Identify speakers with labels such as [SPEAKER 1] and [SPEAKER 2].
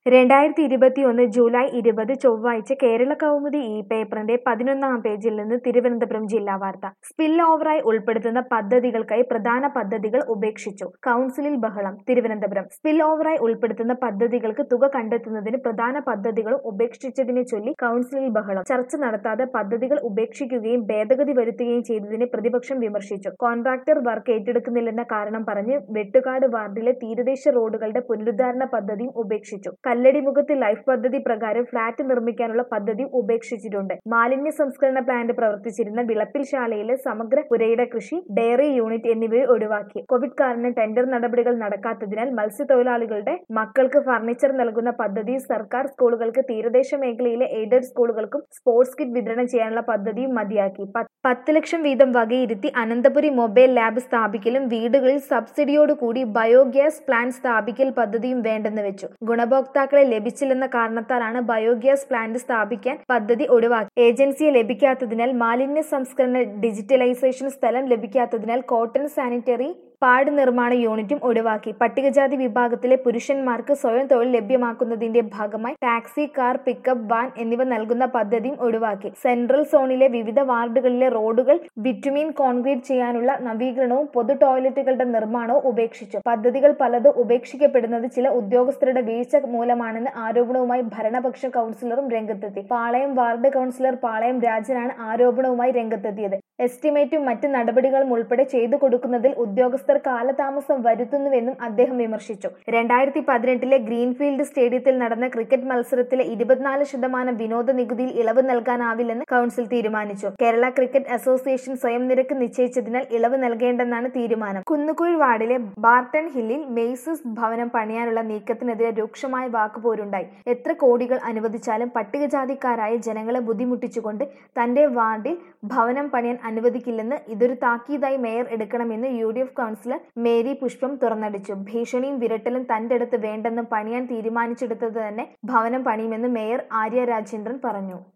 [SPEAKER 1] രണ്ടായിരത്തി ഇരുപത്തിയൊന്ന് ജൂലൈ ഇരുപത് ചൊവ്വാഴ്ച കേരള കൗമുദി ഈ പേപ്പറിന്റെ പതിനൊന്നാം പേജിൽ നിന്ന് തിരുവനന്തപുരം ജില്ലാ വാർത്ത സ്പിൽ ഓവറായി ഉൾപ്പെടുത്തുന്ന പദ്ധതികൾക്കായി പ്രധാന പദ്ധതികൾ ഉപേക്ഷിച്ചു കൗൺസിലിൽ ബഹളം തിരുവനന്തപുരം സ്പിൽ ഓവറായി ഉൾപ്പെടുത്തുന്ന പദ്ധതികൾക്ക് തുക കണ്ടെത്തുന്നതിന് പ്രധാന പദ്ധതികളും ഉപേക്ഷിച്ചതിനെ ചൊല്ലി കൗൺസിലിൽ ബഹളം ചർച്ച നടത്താതെ പദ്ധതികൾ ഉപേക്ഷിക്കുകയും ഭേദഗതി വരുത്തുകയും ചെയ്തതിനെ പ്രതിപക്ഷം വിമർശിച്ചു കോൺട്രാക്ടർ വർക്ക് ഏറ്റെടുക്കുന്നില്ലെന്ന കാരണം പറഞ്ഞ് വെട്ടുകാട് വാർഡിലെ തീരദേശ റോഡുകളുടെ പുനരുദ്ധാരണ പദ്ധതിയും ഉപേക്ഷിച്ചു കല്ലടിമുഖത്ത് ലൈഫ് പദ്ധതി പ്രകാരം ഫ്ളാറ്റ് നിർമ്മിക്കാനുള്ള പദ്ധതി ഉപേക്ഷിച്ചിട്ടുണ്ട് മാലിന്യ സംസ്കരണ പ്ലാന്റ് പ്രവർത്തിച്ചിരുന്ന വിളപ്പിൽ ശാലയിലെ സമഗ്ര പുരയിട കൃഷി ഡയറി യൂണിറ്റ് എന്നിവയെ ഒഴിവാക്കി കോവിഡ് കാരണം ടെൻഡർ നടപടികൾ നടക്കാത്തതിനാൽ മത്സ്യത്തൊഴിലാളികളുടെ മക്കൾക്ക് ഫർണിച്ചർ നൽകുന്ന പദ്ധതി സർക്കാർ സ്കൂളുകൾക്ക് തീരദേശ മേഖലയിലെ എയ്ഡഡ് സ്കൂളുകൾക്കും സ്പോർട്സ് കിറ്റ് വിതരണം ചെയ്യാനുള്ള പദ്ധതിയും മതിയാക്കി പത്ത് പത്ത് ലക്ഷം വീതം വകയിരുത്തി അനന്തപുരി മൊബൈൽ ലാബ് സ്ഥാപിക്കലും വീടുകളിൽ സബ്സിഡിയോടുകൂടി ബയോഗ്യാസ് പ്ലാന്റ് സ്ഥാപിക്കൽ പദ്ധതിയും വേണ്ടെന്ന് വെച്ചു ഗുണഭോക്താക്കളെ ലഭിച്ചില്ലെന്ന കാരണത്താലാണ് ബയോഗ്യാസ് പ്ലാന്റ് സ്ഥാപിക്കാൻ പദ്ധതി ഒഴിവാക്കി ഏജൻസിയെ ലഭിക്കാത്തതിനാൽ മാലിന്യ സംസ്കരണ ഡിജിറ്റലൈസേഷൻ സ്ഥലം ലഭിക്കാത്തതിനാൽ കോട്ടൺ സാനിറ്ററി പാട് നിർമ്മാണ യൂണിറ്റും ഒഴിവാക്കി പട്ടികജാതി വിഭാഗത്തിലെ പുരുഷന്മാർക്ക് സ്വയം തൊഴിൽ ലഭ്യമാക്കുന്നതിന്റെ ഭാഗമായി ടാക്സി കാർ പിക്കപ്പ് വാൻ എന്നിവ നൽകുന്ന പദ്ധതിയും ഒഴിവാക്കി സെൻട്രൽ സോണിലെ വിവിധ വാർഡുകളിലെ റോഡുകൾ ബിറ്റുമീൻ കോൺക്രീറ്റ് ചെയ്യാനുള്ള നവീകരണവും പൊതു ടോയ്ലറ്റുകളുടെ നിർമ്മാണവും ഉപേക്ഷിച്ചു പദ്ധതികൾ പലത് ഉപേക്ഷിക്കപ്പെടുന്നത് ചില ഉദ്യോഗസ്ഥരുടെ വീഴ്ച മൂലമാണെന്ന് ആരോപണവുമായി ഭരണപക്ഷ കൗൺസിലറും രംഗത്തെത്തി പാളയം വാർഡ് കൗൺസിലർ പാളയം രാജനാണ് ആരോപണവുമായി രംഗത്തെത്തിയത് എസ്റ്റിമേറ്റും മറ്റ് നടപടികളും ഉൾപ്പെടെ ചെയ്തു കൊടുക്കുന്നതിൽ ഉദ്യോഗസ്ഥർ കാലതാമസം വരുത്തുന്നുവെന്നും അദ്ദേഹം വിമർശിച്ചു രണ്ടായിരത്തി പതിനെട്ടിലെ ഗ്രീൻഫീൽഡ് സ്റ്റേഡിയത്തിൽ നടന്ന ക്രിക്കറ്റ് മത്സരത്തിലെ ഇരുപത്തിനാല് ശതമാനം വിനോദ നികുതിയിൽ ഇളവ് നൽകാനാവില്ലെന്ന് കൗൺസിൽ തീരുമാനിച്ചു കേരള ക്രിക്കറ്റ് അസോസിയേഷൻ സ്വയം നിരക്ക് നിശ്ചയിച്ചതിനാൽ ഇളവ് നൽകേണ്ടെന്നാണ് തീരുമാനം കുന്നുകുഴി വാർഡിലെ ബാർട്ടൺ ഹില്ലിൽ മെയ്സസ് ഭവനം പണിയാനുള്ള നീക്കത്തിനെതിരെ രൂക്ഷമായ വാക്കുപോരുണ്ടായി എത്ര കോടികൾ അനുവദിച്ചാലും പട്ടികജാതിക്കാരായ ജനങ്ങളെ ബുദ്ധിമുട്ടിച്ചുകൊണ്ട് തന്റെ വാർഡിൽ ഭവനം പണിയാൻ അനുവദിക്കില്ലെന്ന് ഇതൊരു താക്കീതായി മേയർ എടുക്കണമെന്ന് U D F councillor Mary Pushpam തുറന്നടിച്ചു ഭീഷണിയും വിരട്ടലും തന്റെ അടുത്ത് വേണ്ടെന്നും പണിയാൻ തീരുമാനിച്ചെടുത്തത് തന്നെ ഭവനം പണിയുമെന്ന് മേയർ ആര്യ രാജേന്ദ്രൻ പറഞ്ഞു